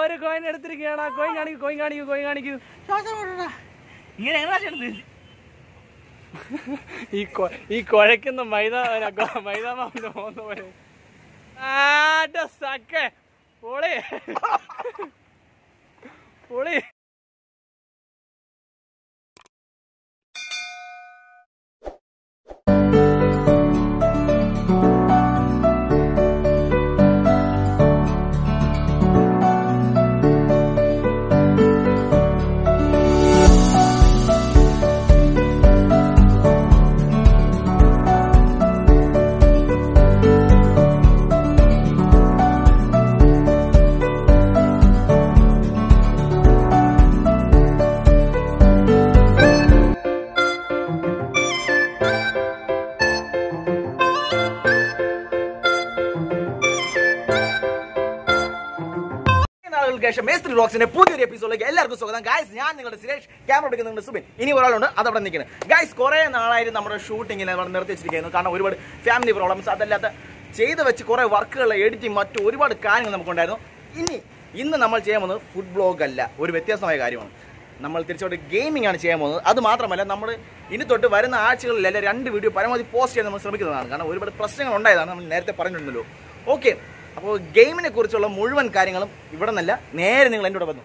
ഒരു കോയിൻ എടുത്തിരിക്കുകയാണ് കോയിൻ കാണിക്കൂ കോയിൻ കാണിക്കൂ കോയിൻ കാണിക്കൂ ഇങ്ങനെ എങ്ങനെ ചെയ്യണത് ഈ കൊ- ഈ കുഴയ്ക്കുന്ന മൈദ മൈദാമാവിന്റെ പോകുന്ന പോലെ ആടെ സക്കെ പൊളി പൊളി നാളുകൾക്ക് ശേഷം മേസ്ത്രി വ്ളോഗ്സിന്റെ പുതിയൊരു എപ്പിസോഡിലേക്ക് എല്ലാവർക്കും സ്വാഗതം ഗായ്സ് ഞാൻ നിങ്ങളുടെ സുരേഷ് ക്യാമറ എടുക്കുന്നുണ്ട് സുബിൻ ഇനി ഒരാളുണ്ട് അതവിടെ നിൽക്കുന്നത് ഗായ്സ് കുറെ നാളായിട്ട് നമ്മുടെ ഷൂട്ടിങ്ങിൽ നമ്മൾ നിർത്തി വെച്ചിരിക്കുന്നു കാരണം ഒരുപാട് ഫാമിലി പ്രോബ്ലംസ് അതല്ലാത്ത ചെയ്ത് വെച്ച് കുറെ വർക്കുകൾ എഡിറ്റിംഗ് മറ്റു ഒരുപാട് കാര്യങ്ങൾ നമുക്കുണ്ടായിരുന്നു ഇനി ഇന്ന് നമ്മൾ ചെയ്യാൻ പോകുന്നത് ഫുഡ് ബ്ലോഗ് അല്ല ഒരു വ്യത്യാസമായ കാര്യമാണ് നമ്മൾ തിരിച്ചോട്ട് ഗെയിമിംഗ് ആണ് ചെയ്യാൻ പോകുന്നത് അത് മാത്രമല്ല നമ്മൾ ഇനി തൊട്ട് വരുന്ന ആഴ്ചകളിലെല്ലാം രണ്ട് വീഡിയോ പരമാവധി പോസ്റ്റ് ചെയ്യാൻ നമ്മൾ ശ്രമിക്കുന്നതാണ് കാരണം ഒരുപാട് പ്രശ്നങ്ങൾ ഉണ്ടായതാണ് നമ്മൾ നേരത്തെ പറഞ്ഞിട്ടുണ്ടല്ലോ ഓക്കെ അപ്പോൾ ഗെയിമിനെ കുറിച്ചുള്ള മുഴുവൻ കാര്യങ്ങളും ഇവിടെ നിന്നല്ല നേരെ നിങ്ങൾ എൻ്റെ കൂടെ വന്നു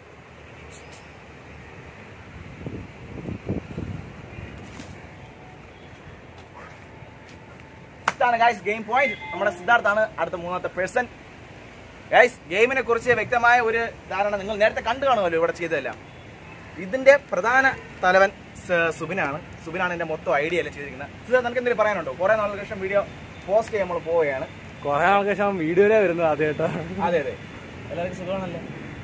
ഇതാണ് ഗൈസ് ഗെയിം പോയിന്റ് നമ്മുടെ സിദ്ധാർത്ഥാണ് അടുത്ത മൂന്നാമത്തെ പേഴ്സൺ ഗൈസ് ഗെയിമിനെ കുറിച്ച് വ്യക്തമായ ഒരു ധാരണ നിങ്ങൾ നേരത്തെ കണ്ടു കാണുമല്ലോ ഇവിടെ ചെയ്തതെല്ലാം ഇതിന്റെ പ്രധാന തലവൻ സ- സുബിനാണ് സുബിനാണ് എന്റെ മൊത്തം ഐഡിയ എല്ലാം ചെയ്തിരിക്കുന്നത് സിദ്ധാർത്ഥ് നമുക്ക് എന്തെങ്കിലും പറയാനുണ്ടോ കുറെ നാളുകൾക്ക് ശേഷം വീഡിയോ പോസ്റ്റ് ചെയ്യാൻ നമ്മൾ പോവുകയാണ് കൊറേ നാൾക്ക് ശേഷം വീഡിയോയിലേ വരുന്നത് ആദ്യമായിട്ടാ അതെ അതെ എല്ലാവർക്കും സുഖമാണല്ലോ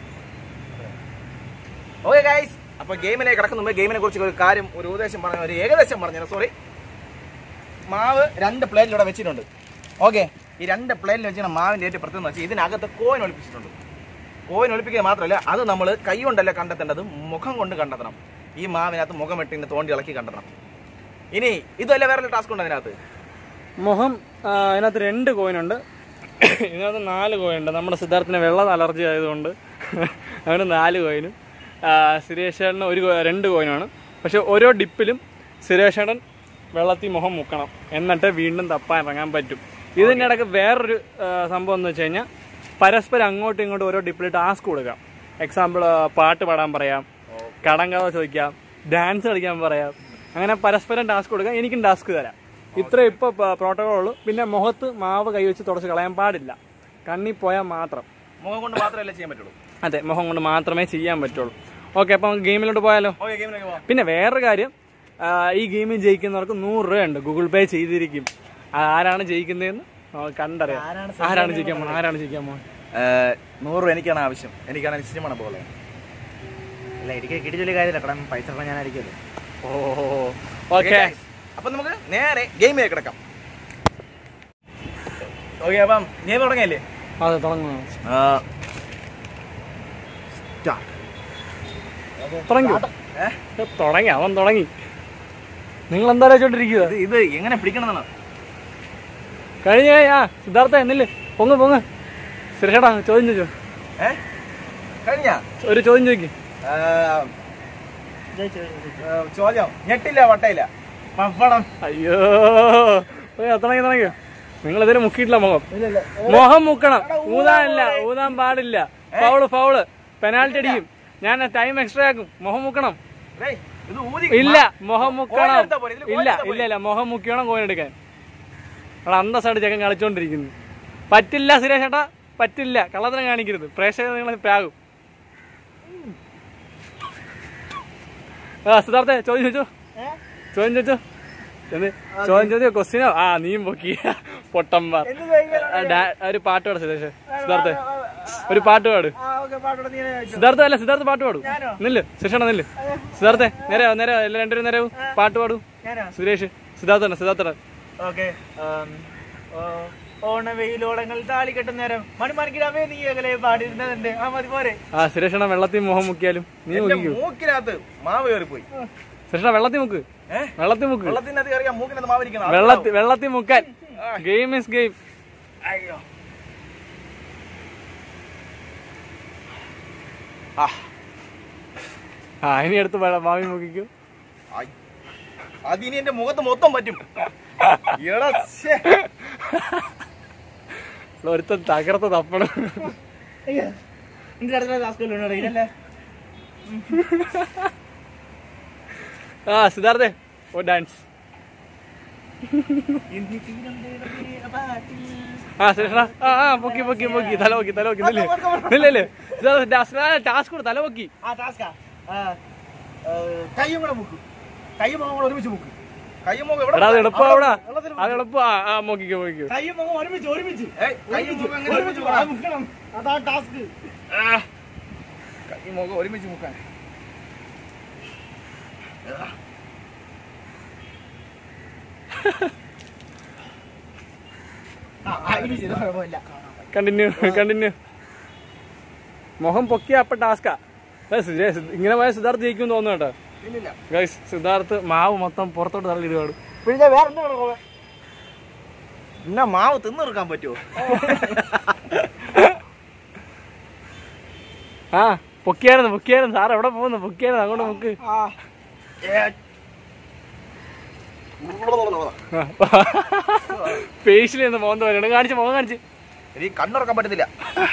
ഓക്കെ ഗൈസ് അപ്പൊ ഗെയിമിലേക്ക് കിടക്കുന്ന മുമ്പ് ഗെയിമിനെ കുറിച്ച് ഒരു കാര്യം ഒരു ഉപദേശം പറഞ്ഞ ഒരു ഏകദേശം പറഞ്ഞു സോറി മാവ് രണ്ട് പ്ലേറ്റിലൂടെ വെച്ചിട്ടുണ്ട് ഓക്കെ ഈ രണ്ട് പ്ലേറ്റിൽ വെച്ചിട്ട് മാവിന്റെ ഏറ്റവും പ്രത്യേകത വെച്ചാൽ ഇതിനകത്ത് കോയിൻ ഒളിപ്പിച്ചിട്ടുണ്ട് കോയിൻ ഒളിപ്പിക്കുക മാത്രമല്ല അത് നമ്മൾ കൈ കൊണ്ടല്ല കണ്ടെത്തേണ്ടത് മുഖം കൊണ്ട് കണ്ടെത്തണം ഈ മാവിനകത്ത് മുഖം ഇട്ട് ഇങ്ങനെ തോണ്ടി ഇളക്കി കണ്ടെത്തണം ഇനി ഇതല്ല വേറെ ടാസ്ക് ഉണ്ട് അതിനകത്ത് മുഖം ആ, അതിനകത്ത് രണ്ട് കോയിനുണ്ട് ഇതിനകത്ത് നാല് കോയിനുണ്ട് നമ്മുടെ സിദ്ധാർത്ഥിന് വെള്ളം അലർജി ആയതുകൊണ്ട് അവന് നാല് കോയിനും സുരേഷേട്ടന് ഒരു കോ- രണ്ട് കോയിനാണ് പക്ഷെ ഓരോ ഡിപ്പിലും സുരേഷേട്ടൻ വെള്ളത്തിൽ മുഖം മുക്കണം എന്നിട്ട് വീണ്ടും തപ്പാൻ ഇറങ്ങാൻ പറ്റും ഇതിൻ്റെ ഇടയ്ക്ക് വേറൊരു ആ, സംഭവം എന്ന് വെച്ച് കഴിഞ്ഞാൽ പരസ്പരം അങ്ങോട്ടും ഇങ്ങോട്ടും ഓരോ ഡിപ്പിൽ ടാസ്ക് കൊടുക്കാം എക്സാമ്പിൾ പാട്ട് പാടാൻ പറയാം കടം കഥ ചോദിക്കാം ഡാൻസ് കളിക്കാൻ പറയാം അങ്ങനെ പരസ്പരം ടാസ്ക് കൊടുക്കാം എനിക്കും ടാസ്ക് തരാം ഇത്ര ഇപ്പൊ പ്രോട്ടോകോൾ ഉള്ളൂ പിന്നെ മുഖത്ത് മാവ് കൈവച്ച് തുടച്ച് കളയാൻ പാടില്ല കണ്ണി പോയാൽ മാത്രം മുഖം കൊണ്ട് മാത്രമല്ലേ ചെയ്യാൻ പറ്റുള്ളൂ അതെ മുഖം കൊണ്ട് മാത്രമേ ചെയ്യാൻ പറ്റുള്ളൂ ഓക്കെ അപ്പം നമുക്ക് ഗെയിമിലോട്ട് പോയാലോ ഓക്കെ ഗെയിമിലേക്ക് പോവാം പിന്നെ വേറൊരു കാര്യം ആ, ഈ ഗെയിമിൽ ജയിക്കുന്നവർക്ക് നൂറ് രൂപയുണ്ട് ഗൂഗിൾ പേ ചെയ്തിരിക്കും ആരാണ് ജയിക്കുന്നതെന്ന് നമുക്ക് കണ്ടറിയാം ആരാണ് ജയിക്കാൻ പോകുന്നത് ആരാണ് ജയിക്കാൻ പോകുന്നത് ഏഹ്, നൂറ് രൂപ എനിക്കാണ് ആവശ്യം എനിക്കാണ് സിനിമ പോലെ അല്ല എനിക്ക് കിട്ടിച്ചൊരു കാര്യമില്ല കടം പൈസ ഉള്ള ഞാനായിരിക്കുമല്ലോ ഓ ഓക്കെ അപ്പൊ നമുക്ക് നേരെ ഗെയിമിലേക്ക് കിടക്കാം ഓക്കെ അപ്പം ഗെയിം തുടങ്ങിയല്ലേ അതെ തുടങ്ങുന്നു തുടങ്ങി തുടങ്ങി അവൻ തുടങ്ങി നിങ്ങൾ എന്താ വെച്ചോണ്ടിരിക്കുക ഇത് ഇത് എങ്ങനെ പിടിക്കണം എന്നാണ് കഴിഞ്ഞ ആ സിദ്ധാർത്ഥ എന്നില്ല പൊങ്ങ് പൊങ്ങ് സുരേഷടാ ചോദ്യം ചോദിച്ചോ ഏ കഴിഞ്ഞ ഒരു ചോദ്യം ചോദിക്കും ചോദ്യം ഞെട്ടില്ല വട്ടയില്ല പപ്പടം അയ്യോ ഓ, തുടങ്ങി തുടങ്ങി നിങ്ങൾ ഇതിന് മുക്കിയിട്ടില്ല മുഖം മുഖം മുക്കണം ഊതാനില്ല ഊതാൻ പാടില്ല ഫൗള് ഫൗള് പെനാൽറ്റി അടിക്കും ഞാൻ ടൈം എക്സ്ട്രാ ആക്കും മുഖം മുക്കണം ഏയ്, ഇത് ഊതി ഇല്ല മുഖം മുക്കണം എടുത്താ പോരെ, ഇതില് കോയിൻ ഇല്ല എടുത്താ ഇല്ല ഇല്ല മുഖം മുക്കിയോണം കോയിൻ എടുക്കാൻ അവിടെ അന്തസ്സായിട്ട് ചെക്കൻ കളിച്ചോണ്ടിരിക്കുന്നു പറ്റില്ല സുരേഷ് ഏട്ടാ പറ്റില്ല കള്ളത്തിനെ കാണിക്കരുത് പ്രേക്ഷകർ നിങ്ങളെ പ്രാകും ആ സിദ്ധാർത്ഥ ചോദ്യം ചോദിച്ചോ ചോദ്യം ചോദിച്ചോ എന്ത് ചോദ്യം ചോദ്യോ ക്വസ്റ്റ്യനോ ആ നീയും പൊക്കി പൊട്ടമ്പ ഒരു പാട്ട് പാട് സുരേഷ് സിദ്ധാർത്ഥ ഒരു പാട്ട് പാട് സിദ്ധാർത്ഥ അല്ല സിദ്ധാർത്ഥ പാട്ട് പാടും നില്ല് ശിക്ഷണ നില്ല് സിദ്ധാർത്ഥ നേരെ ആവ്, നേരെ ആവ്, എല്ലാ രണ്ടുപേരും നേരെ ആവ്. പാട്ട് പാടൂ സുരേഷ് സിദ്ധാർത്ഥ സിദ്ധാർത്ഥ ഓക്കെ ഓണവെയിലോളങ്ങൾ താളി കെട്ടുന്ന നേരം മണിമണിക്കിടാമേ നീ അകലെ പാടിയിരുന്നതെന്റെ ആ മതി പോരെ ആ സുരേഷണ വെള്ളത്തിൽ മുഖം മുക്കിയാലും നീ എന്റെ മുക്കിക്കൂ മൂക്കിനകത്ത് മാവ് കയറിപ്പോയി സുരേഷണ വെള്ളത്തിൽ മുക്ക് ഏ? വെള്ളത്തിൽ മുക്ക് വെള്ളത്തിനകത്ത് കയറിയാ മൂക്കിനകത്ത് മാവ് ഇരിക്കണം വെള്ളത്തിൽ വെള്ളത്തിൽ മുക്കാൻ ഗെയിം ഇസ് ഗെയിം അയ്യോ ആ ആ ഇനി എടുത്ത് വേ- മാമി മുക്കിക്കൂ ആയ്. അതിനി എന്റെ മുഖത്ത് മൊത്തം പറ്റും എടാ ശ്ശേ. ഒരുത്തൻ തകർത്ത് തപ്പണം നിന്റെ അടുത്ത ടാസ്ക് ഇതല്ലേ ആ സിദ്ധാർത്ഥേ ഓ ഡാൻസ് ആ ശേഷ ആ ആ പൊക്കി പൊക്കി പൊക്കി തല പൊക്കി തല പൊക്കി നില്ലേ നില്ലേ ടാസ്ക് കൂടെ തല പൊക്കി ആ ടാസ്കാ കയ്യും കൂടെ മുക്ക് കയ്യും മുഖം കൂടെ ഒരുമിച്ച് മുക്ക് കയ്യും മുഖം എവിടെ എടാ അത് എളുപ്പം അവിടെ വെള്ളത്തിൽ അത് എളുപ്പം ആ ആ മോക്കിക്കോ മോക്കിക്കോ കയ്യും മുഖം ഒരുമിച്ച് ഒരുമിച്ച് ഏയ്, കയ്യും മുഖം എങ്ങനെ ഒരുമിച്ച് ആ, മുക്കണം? മുക്കണം അതാ ടാസ്ക് കയ്യും മുഖം ഒരുമിച്ച് മുക്കാൻ ആ ആ, ഇനി ചെയ്തോ, കുഴപ്പമില്ല കണ്ടിന്യൂ കണ്ടിന്യൂ മുഖം പൊക്കിയ അപ്പൊ ടാസ്കാ ഇങ്ങനെ പോയ സിദ്ധാർത്ഥ് ജയിക്കും തോന്നുന്നു കേട്ടോ ഇല്ലില്ല ഗൈസ് സിദ്ധാർത്ഥ് മാവ് മൊത്തം പുറത്തോട്ട് തള്ളിയിടുകയാണ് പിന്നെ വേറെ എന്താ കുഴപ്പം പിന്നെ മാവ് തിന്നെടുക്കാൻ പറ്റുമോ ആ പൊക്കിയായിരുന്നു പൊക്കിയായിരുന്നു സാർ എവിടെ പോകുന്നു പൊക്കിയായിരുന്നു അങ്ങോട്ട് പൊക്ക് ആ ഫേഷ്യൽ നിന്ന് മോന്ത വരണം കാണിച്ച് മുഖം കാണിച്ച് എനിക്ക് കണ്ണുറക്കാൻ പറ്റുന്നില്ല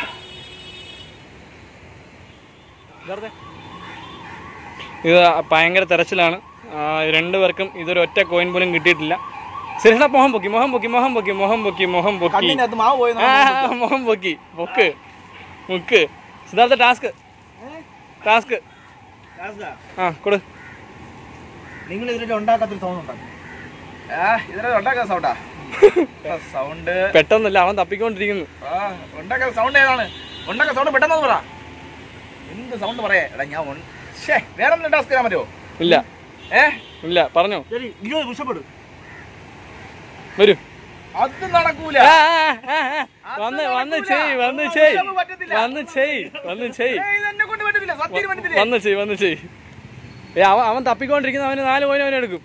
സിദ്ധാർത്ഥേ. ഇത് ഭയങ്കര തെരച്ചിലാണ് ആ, രണ്ടുപേർക്കും ഇതൊരു ഒറ്റ കോയിൻ പോലും കിട്ടിയിട്ടില്ല ശരിഷ മുഖം പൊക്കി മുഖം പൊക്കി മുഖം പൊക്കി മുഖം പൊക്കി മുഖം പൊക്കി കണ്ണിനകത്ത് മാവ് പോയി ആ, മുഖം പൊക്കി പൊക്ക് മുക്ക് സിദ്ധാർത്ഥ ടാസ്ക് ടാസ്ക് ടാസ്കാ ആ കൊടു നിങ്ങൾ ഇതിന്റെ ഉണ്ടാക്കാത്തൊരു സൗണ്ട് ഉണ്ടാക്കും ഇതിനെ ഉണ്ടാക്കാൻ സൗണ്ടാ സൗണ്ട് പെട്ടെന്നല്ല അവൻ തപ്പിക്കൊണ്ടിരിക്കുന്നു ഉണ്ടാക്കാൻ സൗണ്ട് ഏതാണ് ഉണ്ടാക്കാൻ സൗണ്ട് പെട്ടെന്ന് പറ എന്ത് സൗണ്ട് പറയാ എടാ ഞാൻ ഉൺ- ശ്ശേ, വേറെ എന്തെങ്കിലും ടാസ്ക് ചെയ്യാൻ പറ്റുമോ ഇല്ല ഏ ഇല്ല പറഞ്ഞോ ശരി ഇരുപത് പുഷപ്പെടും വരൂ അത് നടക്കൂല ആ, ആ, ആ, ആ. വന്ന് വന്ന് ചെയ് വന്ന് ചെയ് ഒന്നും പറ്റത്തില്ല. വന്ന് ചെയ് വന്ന് ചെയ് ഏയ്, ഇതെന്നെ കൊണ്ട് പറ്റത്തില്ല സത്യം പറ്റത്തില്ല വന്ന് ചെയ് വന്ന് ചെയ് ഏ അവൻ അവൻ തപ്പിക്കൊണ്ടിരിക്കുന്ന അവന് നാല് പോയിന്റ് അവൻ എടുക്കും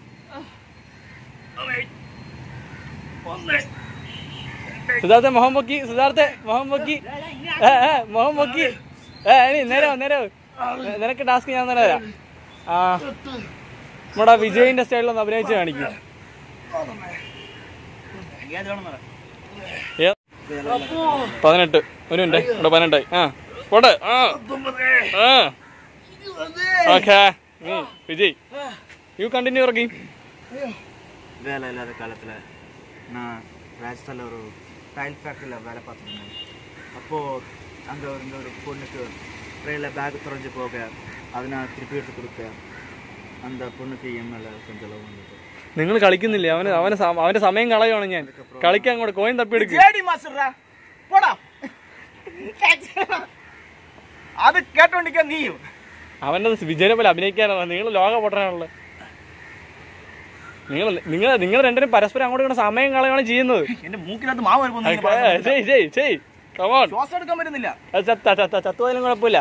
സിദ്ധാർത്ഥ മുഹം പൊക്കി സിദ്ധാർത്ഥ മുഹം പൊക്കി ഏ, ഏ, മുഹം പൊക്കി ഏ ഇനി നേരെ വാ, നേരെ വാ. നി- നിനക്ക് ടാസ്ക് ഞാൻ തന്നെ തരാം ആ നമ്മുടെ വിജയിന്റെ സ്റ്റൈലിൽ ഒന്ന് അഭിനയിച്ച് കാണിക്കും ഏ? പതിനെട്ട് ഒരു മിനിറ്റ് ഇവിടെ പതിനെട്ടായി ആ പോട്ടെ ആ ആ ഓക്കെ വിജയ് യു കണ്ടിന്യൂ ഇറങ്ങി வேலை இல்லாத காலத்தில் நான் ராஜஸ்தானில் ஒரு டைல் ஃபேக்ட்ரியில் வேலை பார்த்துருந்தேன் அப்போது அங்கே இருந்த ஒரு பொண்ணுக்கு ட்ரெயினில் பேக் துறைஞ்சு போக அதை நான் திருப்பி எடுத்து கொடுத்தேன் அந்த பொண்ணுக்கு என் மேலே கொஞ்சம் லவ் வந்தது നിങ്ങൾ കളിക്കുന്നില്ലേ അവന് അവന് സ- അവന്റെ സമയം കളയുവാണ് ഞാൻ കളിക്കാൻ അങ്ങോട്ട് കോയിൻ തപ്പിയെടുക്ക് ജേഡി മാസ്റ്ററാ പോടാ അത് കേട്ടോണ്ടിരിക്കാൻ നീയും അവന്റെ വിജയനെ പോലെ അഭിനയിക്കാനാണ് നിങ്ങൾ ലോക പൊട്ടനാണല്ലോ നിങ്ങൾ നിങ്ങൾ നിങ്ങൾ രണ്ടുപേരും പരസ്പരം അങ്ങോട്ട് ഇങ്ങനെ സമയം കളയാണ് ചെയ്യുന്നത് എന്റെ മൂക്കിനകത്ത് മാവ് വരുമ്പോൾ ഏ, ചെയ് ചെയ് ചെയ് കമോൺ ശ്വാസം എടുക്കാൻ പറ്റുന്നില്ല ചത്ത ചത്ത ചത്തുപോയാലും കുഴപ്പമില്ല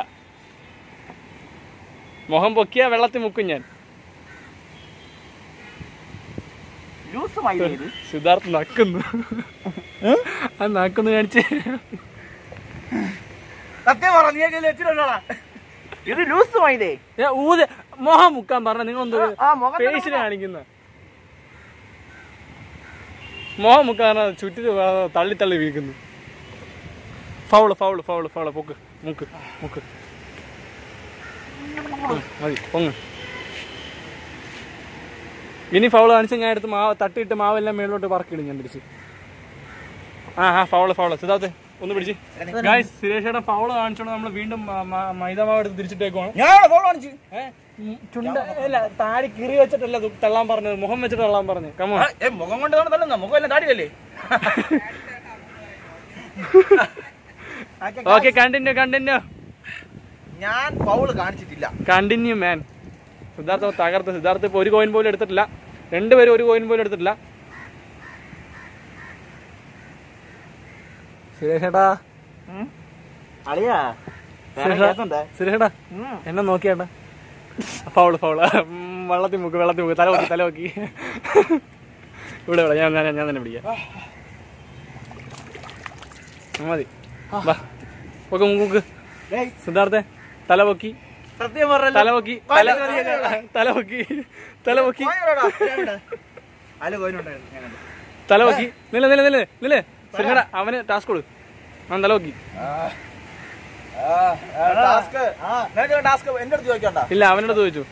മുഖം പൊക്കിയാ വെള്ളത്തിൽ മുക്കും ഞാൻ ലൂസമായി ഇത് സിദ്ധാർത്ഥ് നക്കുന്നു ആ നക്കുന്നു കാണിച്ച് സത്യം പറ നീ വെച്ചിട്ടുള്ളതാ ഇത് ലൂസുമായില്ലേ ഞാൻ ഊത മുഖം മുക്കാൻ പറഞ്ഞ നിങ്ങൾ എന്തോ ആ, മുഖം തന്നെ ഫേസിൽ കാണിക്കുന്ന മുഖം മുക്കാൻ ചുറ്റിട്ട് തള്ളി തള്ളി വീക്കുന്നു ഫൗള് ഫൗള് ഫൗള് ഫൗള് പൊക്ക് മുക്ക് മുക്ക് ഉം, മതി പൊങ്ങ് ഇനി ഫൗള് കാണിച്ച് ഞാൻ എടുത്ത് മാവ് തട്ടിയിട്ട് മാവെല്ലാം മേളിലോട്ട് പറക്കിടും ഞാൻ തിരിച്ച് ആ ആ ഫൗള് ഫൗള് സിദ്ധാർത്ഥ് ഒന്ന് പിടിച്ച് ഗായ്സ് സുരേഷയുടെ ഫൗള് കാണിച്ചോണ്ട് നമ്മൾ വീണ്ടും മ- മ- മൈദ മാവ് എടുത്ത് തിരിച്ചിട്ടേക്കുവാണ് ഞാൻ ഫോൺ കാണിച്ചു ഏ? ഉം, ചുണ്ട അല്ല താടി കിറി വെച്ചിട്ടല്ല ഇത് തള്ളാൻ പറഞ്ഞത് മുഖം വെച്ചിട്ട് തള്ളാൻ പറഞ്ഞു കമോ ഏ മുഖം കൊണ്ട് തന്നെ തള്ളുന്ന മുഖം എല്ലാം താടിയല്ലേ ഓക്കെ കണ്ടിന്യൂ കണ്ടിന്യൂ ഞാൻ ഫൗള് കാണിച്ചിട്ടില്ല കണ്ടിന്യൂ മാൻ സിദ്ധാർത്ഥ തകർത്ത് സിദ്ധാർത്ഥ ഇപ്പൊ ഒരു കോയിൻ പോലും എടുത്തിട്ടില്ല രണ്ടുപേരും ഒരു കോയിൻ പോലും എടുത്തിട്ടില്ല സുരേഷേട്ടാ അളിയാ സുരേഷേട്ടാ സുരേഷേട്ടാ എന്നെ നോക്കിയേട്ടാ ഫൗള് ഫൗള് വെള്ളത്തിൽ മുക്ക് വെള്ളത്തിൽ മുക്ക് തല നോക്കി തല നോക്കി ഇവിടെ ഇവിടെ ഞാൻ ഞാൻ ഞാൻ തന്നെ പിടിക്കാം മതി വാ ഓക്കെ മുക്ക് മുക്ക് സിദ്ധാർത്ഥേ തലപൊക്കി സത്യം പറഞ്ഞല്ലോ തലപൊക്കി തല തലപൊക്കി തലപൊക്കി അതിൽ കോയിനുണ്ടായിരുന്നു ഞാനത് തലപൊക്കി നില നില നില നില ശ്രീഷേടാ അവന് ടാസ്ക് കൊടു അവൻ തലപൊക്കി ടാസ്ക് നിനക്ക് ടാസ്ക് എന്റെ അടുത്ത് ചോദിക്കണ്ട ഇല്ല അവനോട് ചോദിച്ചു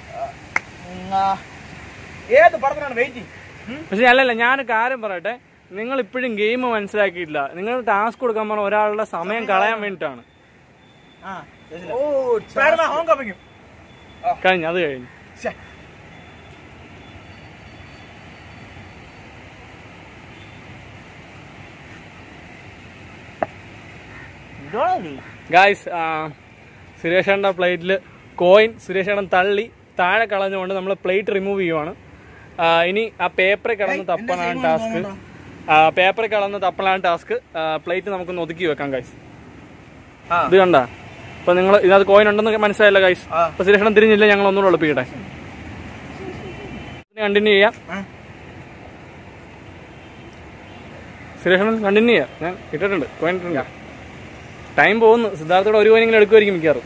ഏത് പടത്തിനാണ് വെയിറ്റിംഗ് പക്ഷെ അല്ലല്ല ഞാൻ കാര്യം പറയട്ടെ നിങ്ങൾ ഇപ്പോഴും ഗെയിം മനസ്സിലാക്കിയിട്ടില്ല നിങ്ങൾ ടാസ്ക് കൊടുക്കാൻ പറഞ്ഞ ഒരാളുടെ സമയം കളയാൻ വേണ്ടിയിട്ടാണ് ഓ സ്പൈഡർമാൻ ഹോം കമ്മിങ് കഴിഞ്ഞു അത് കഴിഞ്ഞു ഗായ്സ് സുരേഷേണ്ട പ്ലേറ്റിൽ കോയിൻ സുരേഷേടൻ തള്ളി താഴെ കളഞ്ഞുകൊണ്ട് നമ്മൾ പ്ലേറ്റ് റിമൂവ് ചെയ്യുവാണ് ആ, ഇനി ആ പേപ്പറിൽ കിടന്ന് തപ്പലാണ് ടാസ്ക് പേപ്പറിൽ കിടന്ന് തപ്പലാണ് ടാസ്ക് പ്ലേറ്റ് നമുക്ക് ഒതുക്കി വെക്കാം ഗൈസ് ഇത് കണ്ട അപ്പൊ നിങ്ങൾ ഇതിനകത്ത് കോയിൻ ഉണ്ടെന്ന് മനസ്സിലായല്ലോ ഗൈസ് അപ്പൊ സുരേഷേടൻ തിരിഞ്ഞില്ല ഞങ്ങൾ ഒന്നുകൂടെ എളുപ്പിക്കട്ടെ കണ്ടിന്യൂ ചെയ്യാം സുരേഷേടൻ കണ്ടിന്യൂ ചെയ്യാം ഞാൻ ഇട്ടിട്ടുണ്ട് കോയിൻ ഇട്ടിട്ടുണ്ട് ടൈം പോകുന്നു സിദ്ധാർത്ഥയുടെ ഒരു കോയിനെങ്കിലും എടുക്കുമായിരിക്കും മിക്കാറും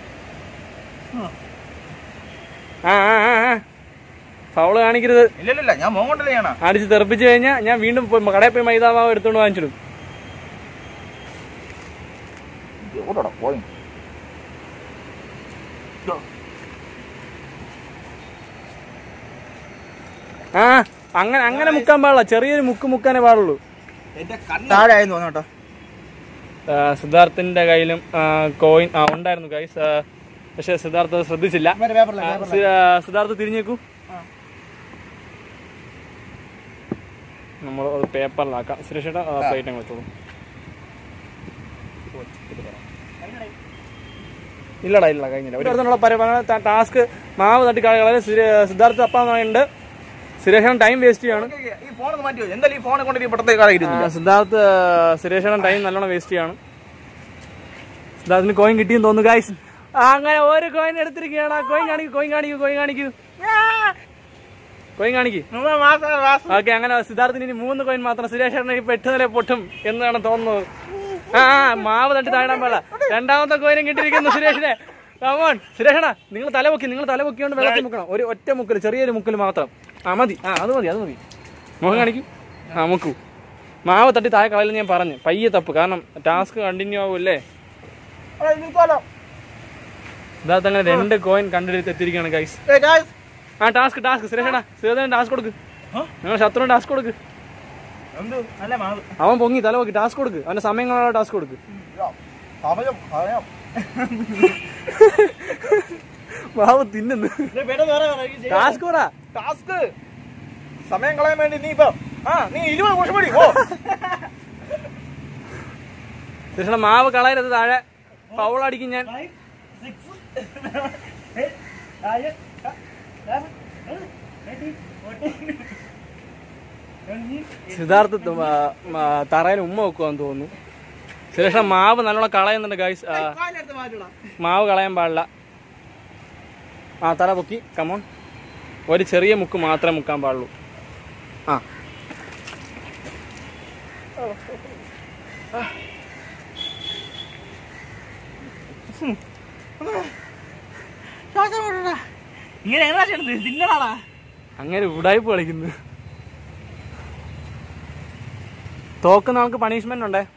ആ ആ ആ ആ ഫൗള് കാണിക്കരുത് ഇല്ലല്ല ഞാൻ മോൻ കൊണ്ടല്ലേ ചെയ്യണ അടിച്ച് തെറിപ്പിച്ച് കഴിഞ്ഞാൽ ഞാൻ വീണ്ടും പോയി കടയിൽ പോയി മൈദാമാവ് എടുത്തോണ്ട് വാങ്ങിച്ചിടും പോയി ആ അങ്ങനെ അങ്ങനെ മുക്കാൻ പാടില്ല ചെറിയൊരു മുക്ക് മുക്കാനേ പാടുള്ളൂ എന്റെ കണ്ണ് താഴെ ആയിരുന്നു തോന്നുന്നു കേട്ടോ ആ, സിദ്ധാർത്ഥിന്റെ കയ്യിലും കോയിൻ ആ ഉണ്ടായിരുന്നു ഗൈസ് പക്ഷെ സിദ്ധാർത്ഥ അത് ശ്രദ്ധിച്ചില്ല ആ, സി- ആ, സിദ്ധാർത്ഥ തിരിഞ്ഞേക്കൂ നമ്മൾ അത് പേപ്പറിലാക്കാം സുരക്ഷയുടെ പ്ലേറ്റ് അങ്ങ് വെച്ചോളൂ ഇല്ലടാ ഇല്ല കഴിഞ്ഞില്ല ഒരു അടുത്തുള്ള പരമാവധി ടാസ്ക് മാവ് തട്ടി കളയാതെ സിദ്ധാർത്ഥ അപ്പാന്നുണ്ട് സുരേഷൻ ടൈം വേസ്റ്റ് ചെയ്യാണ് ഈ ഫോൺ ഒന്ന് മാറ്റി വെച്ചു. എന്തായാലും ഈ ഫോണെ കൊണ്ട് ഈ പടത്തേക്ക് അറിയിരുന്നു ആ, സിദ്ധാർത്ഥ് സുരേഷയുടെ ടൈം നല്ലോണം വേസ്റ്റ് ചെയ്യാണ് സിദ്ധാർത്ഥിന് കോയിൻ കിട്ടിയെന്ന് തോന്നുന്നു ഗൈസ് അങ്ങനെ ഒരു കോയിൻ എടുത്തിരിക്കുകയാണ് കോയിൻ കാണിക്കൂ കോയിൻ കാണിക്കൂ കോയിൻ കാണിക്കൂ കോയിൻ കാണിക്കൂ ഓക്കെ അങ്ങനെ സിദ്ധാർത്ഥിന് ഇനി മൂന്ന് കോയിൻ മാത്രം സുരേഷേട്ടന് ഇപ്പൊ എട്ട് നില പൊട്ടും എന്നാണ് തോന്നുന്നത് ആ ആ, മാവ് തട്ടി താഴാൻ പാടില്ല രണ്ടാമത്തെ കോയിനും കിട്ടിയിരിക്കുന്നു സുരേഷിനെ കമോൺ സുരേഷണ നിങ്ങൾ തല പൊക്കി നിങ്ങൾ തല പൊക്കിയോണ്ട് വെള്ളത്തിൽ മുക്കണം ഒരു ഒറ്റ മുക്കൽ ചെറിയൊരു മുക്കൽ മാത്രം ആ മതി ആ അത് മതി അത് മതി മുഖം കാണിക്കൂ ആ മുക്കൂ മാവ് തട്ടി താഴെ കളയില്ല ഞാൻ പറഞ്ഞു പയ്യെ തപ്പ് കാരണം ടാസ്ക് കണ്ടിന്യൂ ആവുമല്ലേ ഇതാത്ത അങ്ങനെ രണ്ട് കോയിൻ കണ്ടെടുത്ത് എത്തിയിരിക്കുകയാണ് ഗൈസ് ആ ടാസ്ക് ടാസ്ക് സുരേഷടാ സുരേഷന് ടാസ്ക് കൊടുക്ക് നിങ്ങൾ ശത്രുവിന് ടാസ്ക് കൊടുക്ക് എന്ത് നല്ല മാവ് അവൻ പൊങ്ങി തല പൊക്കി ടാസ്ക് കൊടുക്ക് അവന്റെ സമയങ്ങളുള്ള ടാസ്ക് കൊടുക്ക് സമയം സമയം മാവ് തിന്നുന്നു ടാസ്ക് പറ ടാസ്ക് സമയം കളയാൻ വേണ്ടി നീ ഇപ്പൊ ആ നീ ഇരുപത് വർഷം മതി ഓ സുരേഷയുടെ മാവ് കളയരുത് താഴെ ഫൗൾ അടിക്കും ഞാൻ സിദ്ധാർത്ഥ ത- ആ, ആ, തറയിൽ ഉമ്മ വെക്കുവാന്ന് തോന്നുന്നു സുരേഷ മാവ് നല്ലോണം കളയുന്നുണ്ട് ഗൈസ് മാവ് കളയാൻ പാടില്ല ആ തല പൊക്കി കമോൺ ഒരു ചെറിയ മുക്ക് മാത്രമേ മുക്കാൻ പാടുള്ളൂ ആ ഇങ്ങനെ എങ്ങനെ ചെയ്യണത് തിന്നടാടാ അങ്ങനെ ഉടായ്പ കളിക്കുന്നു തോക്കുന്ന നമുക്ക് പണിഷ്മെന്റ് ഉണ്ടേ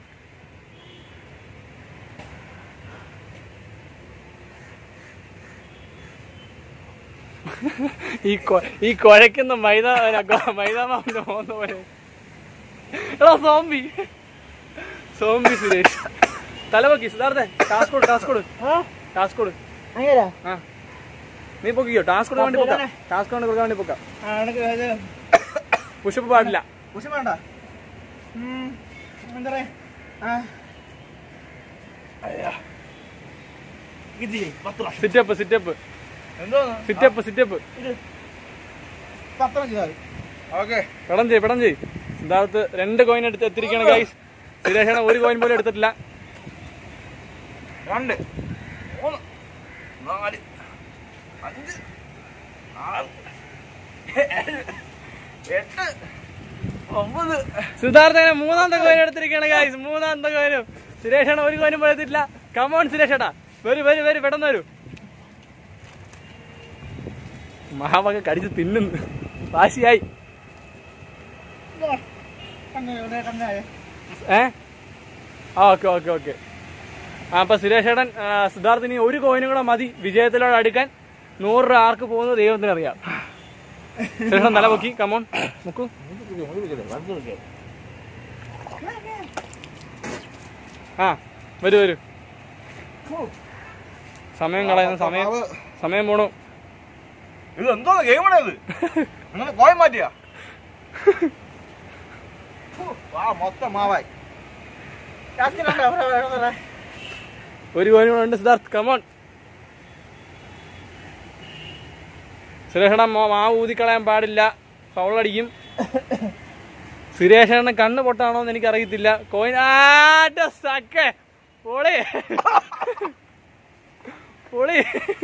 ഈ കൊ- ഈ കുഴക്കുന്ന മൈദ മൈദാമാവിന്റെ പോകുന്ന പോലെ എടാ സോംബി സോംബി സുരേഷ് തലവക്കി സിദ്ധാർത്ഥ ടാസ്ക് കൊടു ടാസ്ക് കൊടു ടാസ്ക് കൊടു ആ നീ പൊക്കിയോ ടാസ്ക് കൊടുക്കാൻ വേണ്ടി പൊക്കാം ടാസ്ക് കൊണ്ട് കൊടുക്കാൻ വേണ്ടി പൊക്കാം പുഷപ്പ് പാടില്ല ഉഷ വേണ്ട എന്താ പറയാ ഇത് ചെയ്യ്. പത്ത് പ്രാവശ്യം സിറ്റപ്പ് സിറ്റപ്പ് എന്തോന്ന് സിറ്റപ്പ് സിറ്റപ്പ് പത്രം ചെയ്താൽ ഓക്കെ പെടം ചെയ് പെടം ചെയ് സിദ്ധാർത്ഥ് രണ്ട് കോയിൻ എടുത്ത് എത്തിരിക്കുകയാണ് ഗൈസ് സുരേഷണ ഒരു കോയിൻ പോലും എടുത്തിട്ടില്ല രണ്ട് മൂന്ന് നാല് അഞ്ച് ആറ് ഏഴ് എട്ട് ഒമ്പത് സിദ്ധാർത്ഥ മൂന്നാമത്തെ കോയിൻ എടുത്തിരിക്കുകയാണ് ഗൈസ് മൂന്നാമത്തെ കോയിനും സുരേഷണ ഒരു കോയിനും പോലും എടുത്തിട്ടില്ല കമോൺ സുരേഷേട്ടാ വരൂ വരൂ വരൂ പെട്ടെന്ന് വരൂ മാവൊക്കെ കടിച്ച് തിന്നുന്നു വാശിയായി ഏ ആ ഓക്കെ ഓക്കെ ഓക്കെ ആ അപ്പൊ സുരേഷ് ഏട്ടൻ ആ, സിദ്ധാർത്ഥിനി ഒരു കോയിനും കൂടെ മതി വിജയത്തിലോട് അടുക്കാൻ നൂറ് രൂപ ആർക്ക് പോകുന്നത് ദൈവത്തിന് അറിയാം സുരേഷൻ തല പൊക്കി കമോൺ മുക്കു ആ വരൂ വരൂ സമയം കളയുന്ന സമയം സമയം പോണു ഇത് എന്തോ ഗെയിമാണ് ഇത് നിങ്ങൾ പോയ മാറ്റിയാ വാ മൊത്തം മാവായി ഒരു കോയിനും കൂടെ ഉണ്ട് സിദ്ധാർത്ഥ് കമോൺ സുരേഷണ മാവ് ഊതിക്കളയാൻ പാടില്ല ഫൗളടിക്കും സുരേഷണ്ണ കണ്ണ് പൊട്ടാണോ എന്ന് എനിക്ക് അറിയത്തില്ല കോയിൻ ആറ്റ സക്കെ പൊളി പൊളി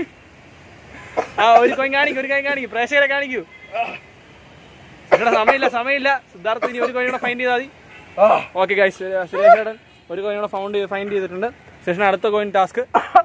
ആ ഒരു കോയിൻ കാണിക്കൂ ഒരു കോയിൻ കാണിക്കൂ പ്രേക്ഷകരെ കാണിക്കൂ ഇവിടെ സമയമില്ല സമയമില്ല സിദ്ധാർത്ഥ് ഇനി ഒരു കോയിൻ കൂടെ ഫൈൻഡ് ചെയ്താൽ മതി ഓക്കെ ഗൈസ് സുരേഷേടൻ ഒരു കോയിൻ കൂടെ ഫൗണ്ട് ഫൈൻഡ് ചെയ്തിട്ടുണ്ട് ശേഷം അടുത്ത കോയിൻ ടാസ്ക്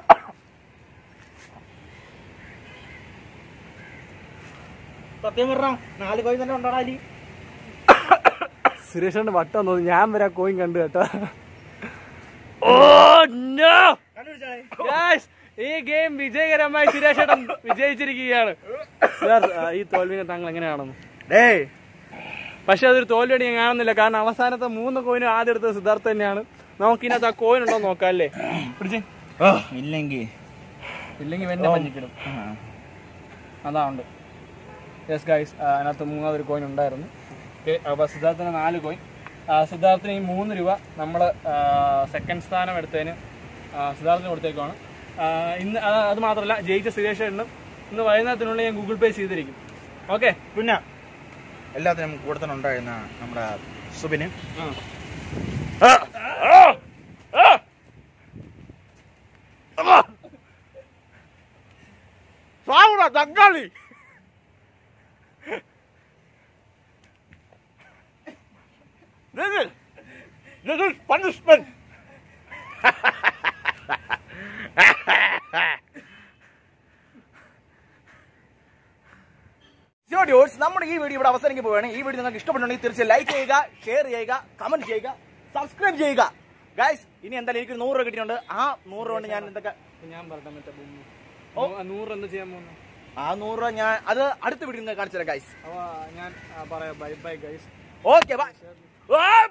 സത്യം പറഞ്ഞോ നാല് കോഴി തന്നെ ഉണ്ടാടാ അലി സുരേഷേട്ടൻ വട്ടം തോന്നി ഞാൻ വരെ ആ കോയിൻ കണ്ടു കേട്ടോ ഓ നോ Guys, ഈ ഗെയിം വിജയകരമായി സുരേഷേട്ടൻ വിജയിച്ചിരിക്കുകയാണ് സാർ ഈ തോൽവിനെ താങ്കൾ എങ്ങനെയാണെന്ന് ഡേയ് പക്ഷെ അതൊരു തോൽവിയായിട്ട് ഞാൻ കാണുന്നില്ല കാരണം അവസാനത്തെ മൂന്ന് കോയിനും ആദ്യം എടുത്തത് സിദ്ധാർത്ഥ തന്നെയാണ് നമുക്ക് ഇതിനകത്ത് ആ കോയിൻ ഉണ്ടോ നോക്കാം അല്ലേ പിടിച്ചേ ഇല്ലെങ്കിൽ ഇല്ലെങ്കിൽ വെന്നെ പഞ്ഞിക്കിടും അതാ ഉണ്ട് യെസ് ഗൈസ് അതിനകത്ത് മൂന്നാമതൊരു കോയിൻ ഉണ്ടായിരുന്നു ഓക്കെ അപ്പോൾ സിദ്ധാർത്ഥിന് നാല് കോയിൻ സിദ്ധാർത്ഥിന് ഈ മൂന്ന് രൂപ നമ്മൾ സെക്കൻഡ് സ്ഥാനം എടുത്തതിന് ആ, സിദ്ധാർത്ഥിന് കൊടുത്തേക്കുവാണ് ആ, ഇന്ന് അത് അത് മാത്രമല്ല ജയിച്ച സുരേഷ് എണ്ണും ഇന്ന് വൈകുന്നേരത്തിനുള്ളിൽ ഞാൻ ഗൂഗിൾ പേ ചെയ്തിരിക്കും ഓക്കെ പിന്നെ എല്ലാത്തിനും കൂടെ തന്നെ ഉണ്ടായിരുന്ന നമ്മുടെ സുബിന് തക്കാളി This is, this is punishment. ഡ്യൂട്സ് നമ്മുടെ ഈ വീഡിയോ ഇവിടെ അവസാനിക്ക് പോവുകയാണ് ഈ വീഡിയോ നിങ്ങൾക്ക് ഇഷ്ടപ്പെട്ടുണ്ടെങ്കിൽ തീർച്ചയായും ലൈക്ക് ചെയ്യുക ഷെയർ ചെയ്യുക കമന്റ് ചെയ്യുക സബ്സ്ക്രൈബ് ചെയ്യുക ഗൈസ് ഇനി എന്തായാലും എനിക്ക് നൂറ് രൂപ കിട്ടിയിട്ടുണ്ട് ആ നൂറ് രൂപ കൊണ്ട് ഞാൻ എന്തൊക്കെ ഞാൻ പറയട്ടെ മറ്റേ ഭൂമി നൂറ് എന്ത് ചെയ്യാൻ പോകുന്നു ആ നൂറ് രൂപ ഞാൻ അത് അടുത്ത വീഡിയോ കാണിച്ചു തരാം ഗൈസ് അപ്പോൾ ഞാൻ ആ, പറയാം bye bye guys okay by